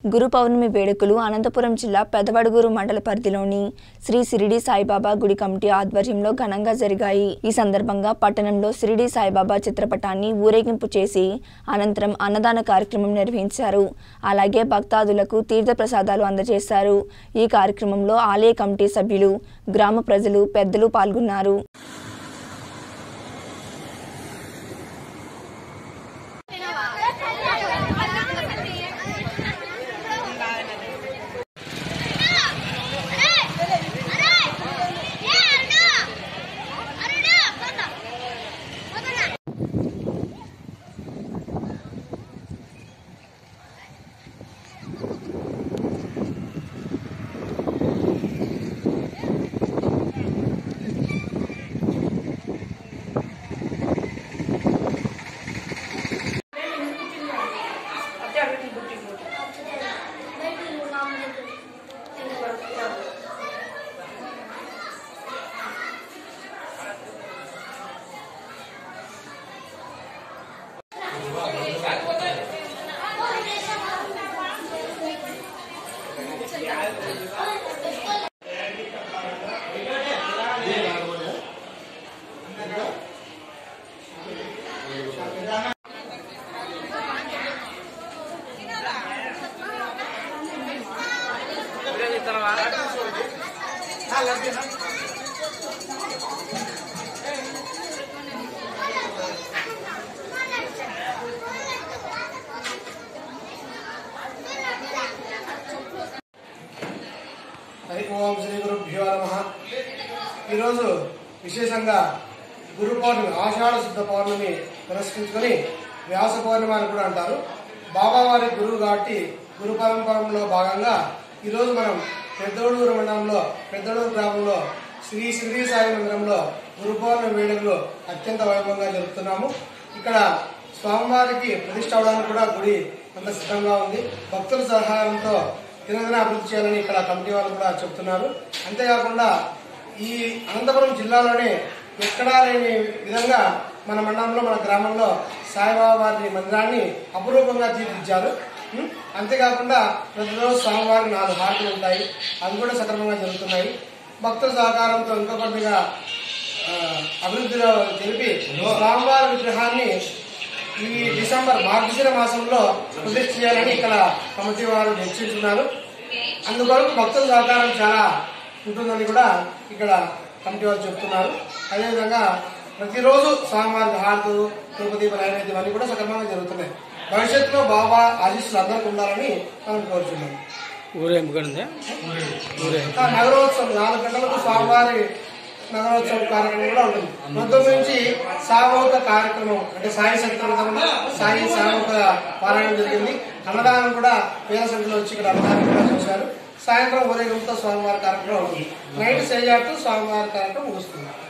గురు పౌర్ణమి వేడుకలు అనంతపురం జిల్లా పెదవడుగురు మండల పరిధిలోని శ్రీ సిరిడి సాయిబాబా గుడి కమిటీ ఆధ్వర్యంలో ఘనంగా జరిగాయి ఈ సందర్భంగా పట్టణంలో సిరిడి సాయిబాబా చిత్రపటాన్ని ఊరేగింపు చేసి అనంతరం అన్నదాన కార్యక్రమం నిర్వహించారు అలాగే భక్తాదులకు తీర్థప్రసాదాలు అందజేశారు ఈ కార్యక్రమంలో ఆలయ కమిటీ సభ్యులు గ్రామ ప్రజలు పెద్దలు పాల్గొన్నారు హరి ఓం శ్రీ గురుభ్యో నమ ఈరోజు విశేషంగా గురు పౌర్ణమి ఆషాఢ శుద్ధ పౌర్ణమి పురస్కరించుకొని వ్యాస పౌర్ణమి అని కూడా అంటారు బాబావారి గురువు కాబట్టి గురు పరంపరంలో భాగంగా ఈరోజు మనం పెద్దోడూరు మండలంలో పెద్దోడూరు గ్రామంలో శ్రీ శ్రీ సాయి మందిరంలో గురు పౌర్ణమి వేడుకలు అత్యంత వైభవంగా జరుపుతున్నాము ఇక్కడ స్వామివారికి ప్రతిష్ట అవడానికి కూడా గుడి అంత సిద్ధంగా ఉంది భక్తుల సహాయంతో దినదిన అభివృద్ధి చేయాలని ఇక్కడ కమిటీ వాళ్ళు కూడా చెప్తున్నారు అంతేకాకుండా ఈ అనంతపురం జిల్లాలోనే ఎక్కడా లేని విధంగా మన మండలంలో మన గ్రామంలో సాయిబాబా వారి మందిరాన్ని అపురూపంగా తీర్చిదిద్దారు ఉం? అంతేకాకుండా ప్రతిరోజు స్వామివారికి నాలుగు హార్ట్లు ఉంటాయి అవి కూడా సక్రమంగా జరుగుతున్నాయి భక్తుల సహకారంతో ఇంకా కొద్దిగా ఆ, అభివృద్ధిలో తెలిపి స్వామివారి విగ్రహాన్ని ఈ డిసెంబర్ మార్గశిర మాసంలో ప్రతిష్ఠ చేయాలని ఇక్కడ కమిటీ వారు నిశ్చయించున్నారు అందుకొరకు భక్తుల సహకారం చాలా ఉంటుందని కూడా ఇక్కడ కమిటీ వారు చెప్తున్నారు అదేవిధంగా ప్రతిరోజు స్వామివారికి హారతులు తిరుపతి నైవేద్యం అన్ని కూడా సక్రమంగా జరుగుతున్నాయి భవిష్యత్తులో బాబా ఆశీస్సులు అందరికీ ఉండాలని మనం కోరుచున్నాం ఊరేంపుకుంది ఆ నగరోత్సవం నాలుగు గంటలకు స్వామివారి నగరోత్సవం కార్యక్రమం కూడా ఉంటుంది మొత్తం నుంచి సామూహిక కార్యక్రమం అంటే సాయి సంకీర్తనం సాయి సామూహిక పారాయణం జరిగింది అన్నదానం కూడా పేద సంఖ్యలో వచ్చి ఇక్కడ అన్నదానం కూడా చేశారు సాయంత్రం ఊరేగింపుతో స్వామివారి కార్యక్రమం ఉంటుంది నైట్ సేజార్తో స్వామివారి కార్యక్రమం ముగుస్తుంది